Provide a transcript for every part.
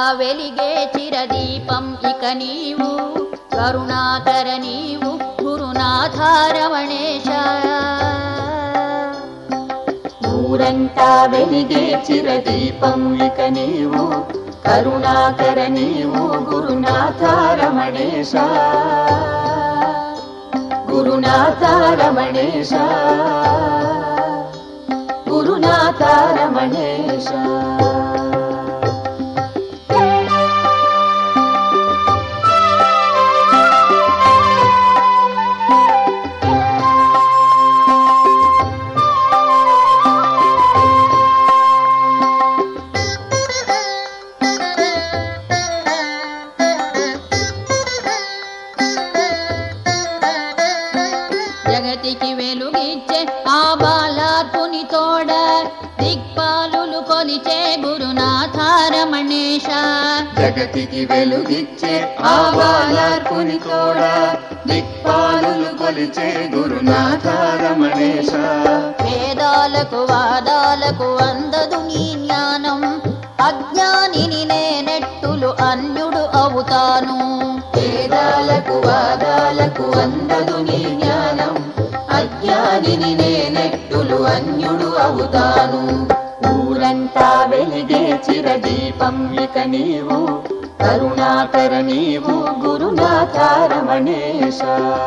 వెలిగే చిరదీపం ఇక నీవు కరుణాకర నీవు గురునాథారమణేశ ఊరంతా వెలిగే చిరదీపం ఇక నీవు కరుణాకర నీవు గురునాథ రమణేశ గురునాథ రమణేశ గురునాథ రమణేశ జగతికి వెలుగిచ్చే ఆ బాలార్పుని తోడ దిక్పాలులు కొలిచే గురునాథారమణేశ జగతికి వెలుగిచ్చే ఆ బాలార్పుని కూడా దిక్పాలులు కొలిచే గురునాథ రమణేశ వేదాలకు వాదాలకు అందదు నీ జ్ఞానం అజ్ఞానిని నేనెట్టులు అన్యుడు అవుతాను వేదాలకు వాదాలకు అందదు నీ జ్ఞానం అజ్ఞానిని నేనెట్టులు అన్యుడు అవుతాను ఊరంతా వెలిగే చిరదీపం ఇక నీవు కరుణాకర నీవు గురునాథ రమణేశ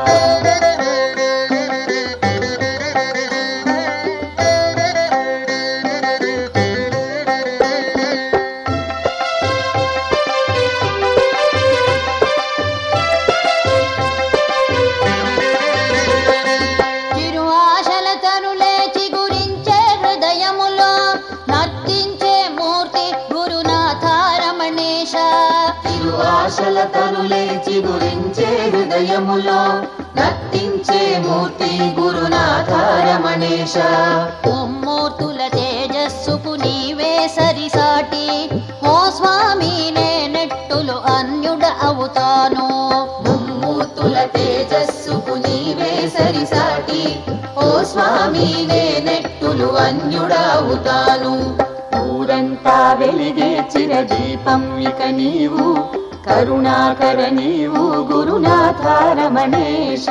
చిరు ఆశల తరులేచి గురించే హృదయములో నర్తించే మూర్తి గురునాథారమణేశ తిరువాశల తనులేచి గురించే హృదయములో నర్తించే మూర్తి గురునాథ రమణేశ ముమ్మూర్తుల తేజస్సుకు నీవే సరిసాటి ఓ స్వామి నేనెట్టులు అన్యుడ అవుతాను ముమ్మూర్తుల తేజస్సుకు నీవే సరిసాటి ఓ స్వామి నేనెట్టులు అన్యుడావుతాను ఊరంతా వెలిగే చిరదీపం ఇక నీవు కరుణాకర నీవు గురునాథ రమణేశ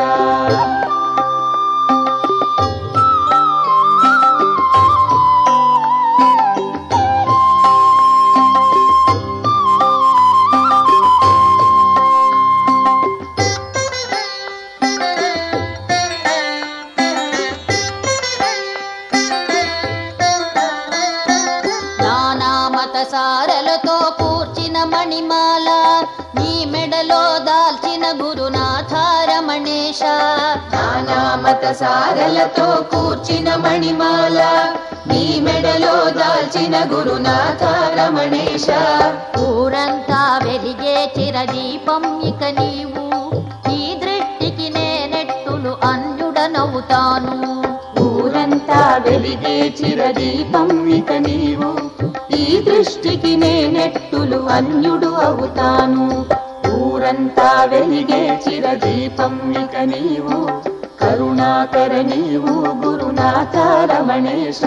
నానామత సారలతో కూర్చిన మణిమాల నీ మెడలో దాల్చిన గురునాథారమణేశ నానామత సారలతో కూర్చిన మణిమాల నీ మెడలో దాల్చిన గురునాథ రమణేశ ఊరంతా వెలిగే చిరదీపం ఇక నీవు ఈ దృష్టికి నేనెట్టులు అన్యుడనవుతాను ఊరంతా వెలిగే చిరదీపం ఇక నీవు ఈ దృష్టికి నేనెట్టులు అన్యుడు అవుతాను ఊరంతా వెలిగే చిరదీపం ఇక నీవు కరుణాకర నీవు గురునాథ రమణేశ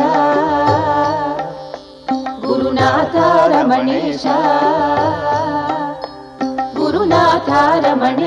గురునాథ రమణేశ గురునాథ రమణేశ